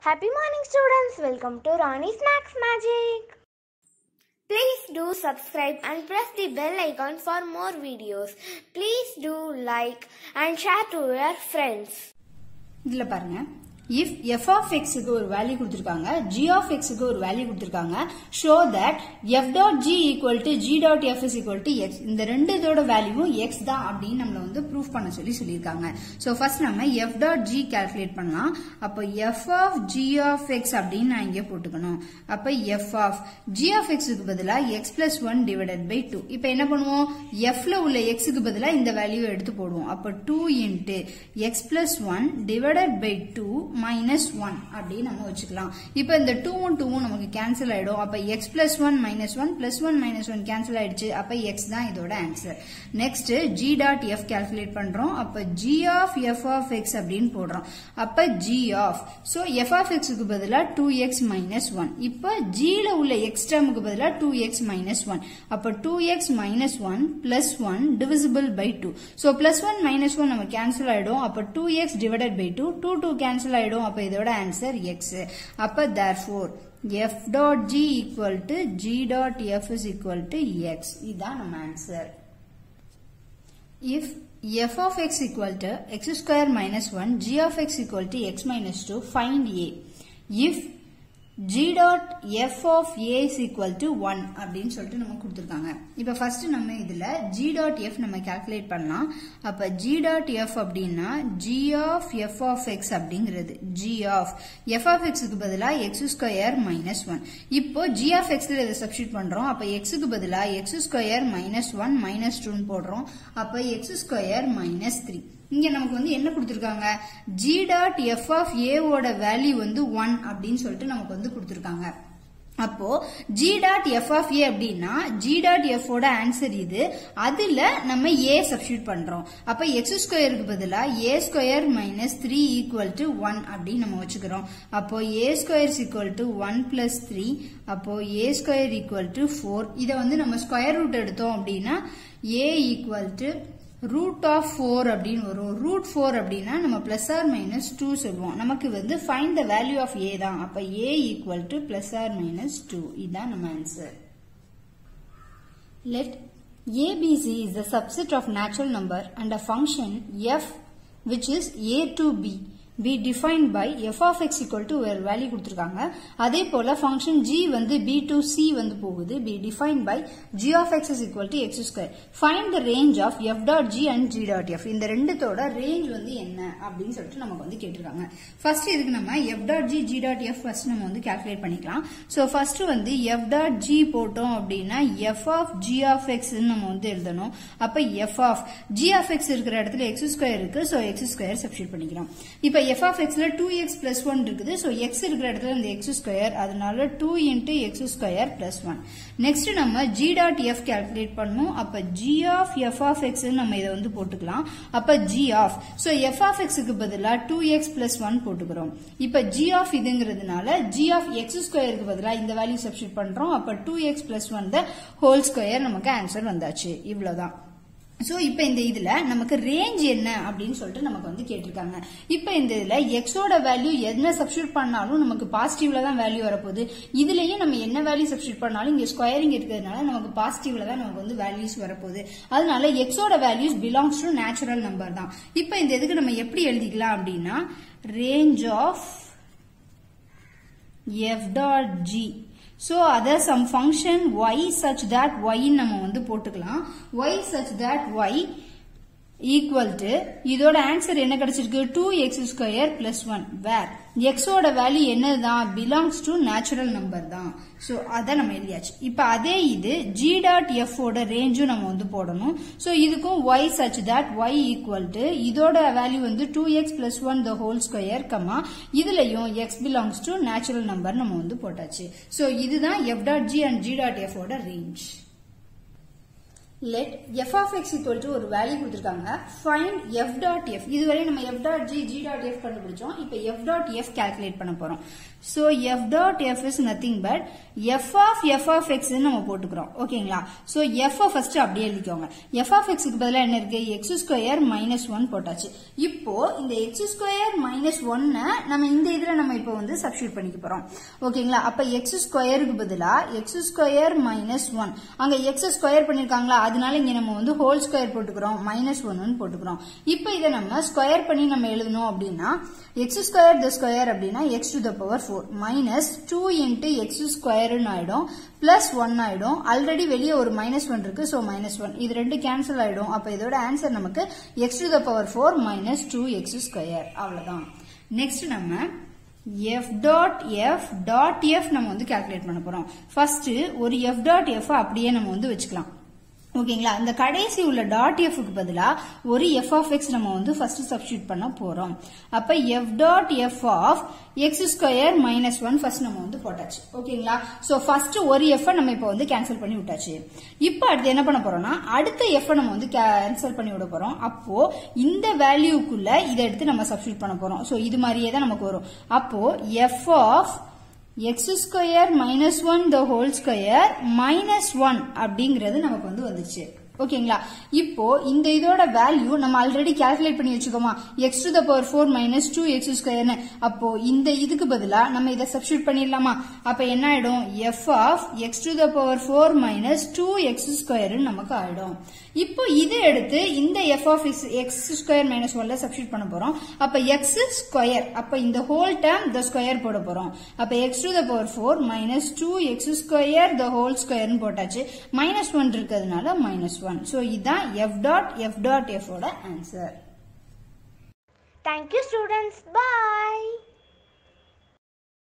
Happy morning, students. Welcome to Ronnie Snacks Magic. Please do subscribe and press the bell icon for more videos. Please do like and share to your friends. இதுல பாருங்க if F of எக்ஸுக்கு ஒரு value கொடுத்துருக்காங்க G of எக்ஸுக்கு ஒரு value கொடுத்துருக்காங்க show that f dot g equal to g dot f is equal to x இந்த ரெண்டு இதோட வேல்யூவும் எக்ஸ் தான் அப்படின்னு நம்மள வந்து ப்ரூஃப் பண்ண சொல்லி சொல்லியிருக்காங்க ஸோ ஃபர்ஸ்ட் நம்ம எஃப் டாட் ஜி கால்குலேட் பண்ணலாம் அப்போ f of g of x அப்படின்னு நான் இங்கே போட்டுக்கணும் அப்போ எஃப் ஆஃப் ஜி ஆஃப் எக்ஸுக்கு பதிலாக x plus one divided by two இப்போ என்ன பண்ணுவோம் எஃப்ல உள்ள எக்ஸுக்கு பதிலாக இந்த வேல்யூ எடுத்து போடுவோம் அப்போ two into x plus one divided by two minus one அப்படின்னு நம்ம வச்சுக்கலாம் இப்போ இந்த டூவும் டூவும் நமக்கு கேன்சல் ஆயிடும் அப்ப x plus one minus one plus one minus one cancel ஆயிடுச்சு அப்ப எக்ஸ் தான் இதோட answer next g dot f calculate பண்றோம் அப்ப g of f of x அப்படின்னு போடுறோம் அப்ப g of so f of எக்ஸுக்கு பதிலாக டூ எக்ஸ் மைனஸ் ஒன் இப்போ ஜில உள்ள எக்ஸ் டேர்முக்கு பதிலாக டூ எக்ஸ் மைனஸ் ஒன் அப்ப two x minus one plus one divisible by two so plus one minus one நம்ம கேன்சல் ஆயிடும் அப்ப two x divided by two two two cancel ஆயிடும் அப்ப இதோட ஆன்சர் எக்ஸ் அப்ப therefore f dot g equal to g dot f is equal to x இதுதான் நம்ம answer if f of x equal to x square minus 1 g of x equal to x minus 2 find a if g dot f of a is equal to 1 அப்படின்னு சொல்லிட்டு நம்ம கொடுத்துருக்காங்க இப்போ first நம்ம இதுல g dot f நம்ம calculate பண்ணலாம் அப்ப g dot f அப்படின்னா g of f of x அப்படிங்கிறது g of f of x க்கு பதிலா x ஸ்கொயர் மைனஸ் ஒன் இப்போ g of x ல இதை சப்ஸ்டியூட் பண்றோம் அப்ப x க்கு பதிலா x square minus one minus டூன்னு போடுறோம் அப்ப x ஸ்கொயர் மைனஸ் த்ரீ இங்க நமக்கு வந்து என்ன கொடுத்திருக்காங்க ஜி டாட் எஃப் ஆஃப் ஏவோட வேல்யூ வந்து ஒன் அப்படின்னு சொல்லிட்டு நமக்கு வந்து கொடுத்திருக்காங்க அப்போ g dot f of a அப்படின்னா ஜி டாட் எஃப் ஓட ஆன்சர் இது அதுல நம்ம ஏ சப்ஸ்டியூட் பண்றோம் அப்ப எக்ஸ் ஸ்கொயருக்கு பதிலா a square minus three equal to one அப்படின்னு நம்ம வச்சுக்கிறோம் அப்போ a square equal to one plus three அப்போ a square equal to four இதை வந்து நம்ம ஸ்கொயர் ரூட் எடுத்தோம் அப்படின்னா a equal to root of four அப்படின்னு வரும் ரூட் ஃபோர் அப்படின்னா நம்ம பிளஸ் ஆர் மைனஸ் டூ சொல்லுவோம் நமக்கு வந்து find the value of a தான் அப்ப a equal to plus or minus two இதுதான் நம்ம answer let ABC is the subset of natural number and a function f which is A to B be defined by f of x equal to ஒரு value கொடுத்திருக்காங்க அதே போல function g வந்து b to c வந்து போகுது be defined by g of x is equal to x square find the range of f dot g and g dot f இந்த ரெண்டுத்தோட range வந்து என்ன அப்படின்னு சொல்லிட்டு நமக்கு வந்து கேட்டிருக்காங்க ஃபர்ஸ்ட் இதுக்கு நம்ம f dot g g dot f first நம்ம வந்து கால்குலேட் பண்ணிக்கலாம் ஸோ ஃபர்ஸ்ட் வந்து f dot g போட்டோம் அப்படின்னா f of g of x நம்ம வந்து எழுதணும் அப்ப f of g of x இருக்கிற இடத்துல x ஸ்கொயர் இருக்கு ஸோ x ஸ்கொயர் சப்ஸ்டியூட் பண்ணிக்கிறோம் இப்ப f of xல 2x plus 1 இருக்குது so x இருக்கிற இடத்துல இந்த x ஸ்கொயர் அதனால 2 into x square plus 1 next நம்ம g dot f கால்குலேட் பண்ணும் அப்ப g of f of x நம்ம இதை வந்து போட்டுக்கலாம் அப்ப g of so f of x க்கு பதிலா 2x plus 1 போட்டுக்கிறோம் இப்ப g of இதுங்கிறதுனால g of x ஸ்கொயருக்கு பதிலா இந்த வேல்யூ சப்ஸ்டியூட் பண்றோம் அப்ப 2x plus 1 the whole square நமக்கு ஆன்சர் வந்தாச்சு இவ்வளவுதான் சோ இப்ப இந்த இதுல நமக்கு ரேஞ்ச் என்ன அப்படின்னு சொல்லிட்டு நமக்கு வந்து கேட்டிருக்காங்க இப்ப இந்த இதுல எக்ஸோட வேல்யூ என்ன சப்ஸ்டியூட் பண்ணாலும் நமக்கு பாசிட்டிவ்ல தான் வேல்யூ வரப்போகுது இதுலயும் நம்ம என்ன வேல்யூ சப்ஸ்டியூட் பண்ணாலும் இங்க ஸ்கொயரிங் இருக்கிறதுனால நமக்கு பாசிட்டிவ்ல தான் நமக்கு வந்து வேல்யூஸ் வரப்போகுது அதனால எக்ஸோட values belongs to natural number தான் இப்ப இந்த இதுக்கு நம்ம எப்படி எழுதிக்கலாம் அப்படின்னா range of f dot g so அதை some function y such that y நம்ம வந்து போட்டுக்கலாம் y such that y equal to இதோட ஆன்சர் என்ன கிடைச்சிருக்கு two x square plus one where எக்ஸோட வேல்யூ என்னதுதான் பிலாங்ஸ் டு நேச்சுரல் நம்பர் தான் ஸோ அதை நம்ம எழுதியாச்சு இப்போ அதே இது ஜி டாட் எஃப் ஓட ரேஞ்சும் நம்ம வந்து போடணும் ஸோ இதுக்கும் y such that y equal to இதோட வேல்யூ வந்து two x plus one the whole square comma இதுலயும் x belongs to natural number நம்ம வந்து போட்டாச்சு ஸோ இதுதான் f dot g and g dot f ஓட range let f of x equal to ஒரு value கொடுத்துருக்காங்க ஃபைண்ட் எஃப் டாட் எஃப் இதுவரை நம்ம f dot g g dot f கண்டுபிடிச்சோம் இப்போ எஃப் டாட் எஃப் கால்குலேட் பண்ண போறோம் so f dot f is nothing but f of f of x நம்ம போட்டுக்கிறோம் ஓகேங்களா ஸோ எஃப் ஃபர்ஸ்ட் அப்படியே எழுதிக்கோங்க எஃப் ஆஃப் எக்ஸுக்கு பதிலாக என்ன இருக்கு எக்ஸ் ஸ்கொயர் மைனஸ் ஒன் போட்டாச்சு இப்போ இந்த எக்ஸ் ஸ்கொயர் மைனஸ் ஒன்னை நம்ம இந்த இதுல நம்ம இப்போ வந்து சப்ஸ்டியூட் பண்ணிக்க போறோம் ஓகேங்களா அப்ப எக்ஸ் ஸ்கொயருக்கு பதிலா எக்ஸ் ஸ்கொயர் மைனஸ் ஒன் அங்க எக்ஸ் ஸ்கொயர் பண்ணிருக்காங்களா அதனால இங்க நம்ம வந்து ஹோல் ஸ்கொயர் போட்டுக்கிறோம் மைனஸ் ஒன்னு போட்டுக்கிறோம் இப்போ இதை நம்ம ஸ்கொயர் பண்ணி நம்ம எழுதணும் அப்படின்னா எக்ஸ் ஸ்கொயர் த ஸ்கொயர் அப்படின்னா x to the power four minus two into x ஸ்கொயர்னு ஆயிடும் பிளஸ் ஒன் ஆயிடும் ஆல்ரெடி வெளியே ஒரு மைனஸ் ஒன் இருக்கு ஸோ மைனஸ் ஒன் இது ரெண்டு கேன்சல் ஆயிடும் அப்ப இதோட ஆன்சர் நமக்கு x to the power four minus two x square அவ்வளவுதான் நெக்ஸ்ட் நம்ம f dot f dot f நம்ம வந்து கால்குலேட் பண்ண போறோம் ஃபர்ஸ்ட் ஒரு எஃப் டாட் எஃப் அப்படியே நம்ம வந்து வச்சுக்கலாம் ஓகேங்களா இந்த கடைசி உள்ள டாட் எஃப்க்கு பதிலா ஒரு எஃப் ஆஃப் எக்ஸ் நம்ம வந்து ஃபர்ஸ்ட் சப்ஸ்டியூட் பண்ண போறோம் அப்ப f dot f of x square minus one first நம்ம வந்து போட்டாச்சு ஓகேங்களா சோ ஃபர்ஸ்ட் ஒரு எஃப் நம்ம இப்போ வந்து கேன்சல் பண்ணி விட்டாச்சு இப்போ அடுத்து என்ன பண்ண போறோம்னா அடுத்த எஃப் நம்ம வந்து கேன்சல் பண்ணி விட போறோம் அப்போ இந்த வேல்யூக்குள்ள இதை எடுத்து நம்ம சப்ஸ்டியூட் பண்ண போறோம் சோ இது மாதிரியே தான் நமக்கு வரும் அப்போ f of x square minus one the whole square minus one அப்படிங்கிறது நமக்கு வந்து வந்துச்சு ஓகேங்களா இப்போ இந்த இதோட வேல்யூ நம்ம ஆல்ரெடி கால்குலேட் பண்ணி வச்சுக்கோமா x to the power four minus two x ஸ்கொயர்னு அப்போ இந்த இதுக்கு பதிலா நம்ம இதை சப்ஸ்டியூட் பண்ணிடலாமா அப்ப என்ன ஆயிடும் f of x to the power four minus two x square நமக்கு ஆயிடும் இப்போ இதை எடுத்து இந்த f of x square minus ஒன்ல சப்ஸ்டியூட் பண்ண போறோம் அப்ப எக்ஸ் ஸ்கொயர் அப்ப இந்த ஹோல் டேர்ம் த ஸ்கொயர் போட போறோம் அப்ப x to the power four minus two x square the whole ஸ்கொயர்னு போட்டாச்சு மைனஸ் ஒன் இருக்கிறதுனால மைனஸ் ஒன் ஸோ இதுதான் f dot f dot f ஓட answer Thank you students. Bye.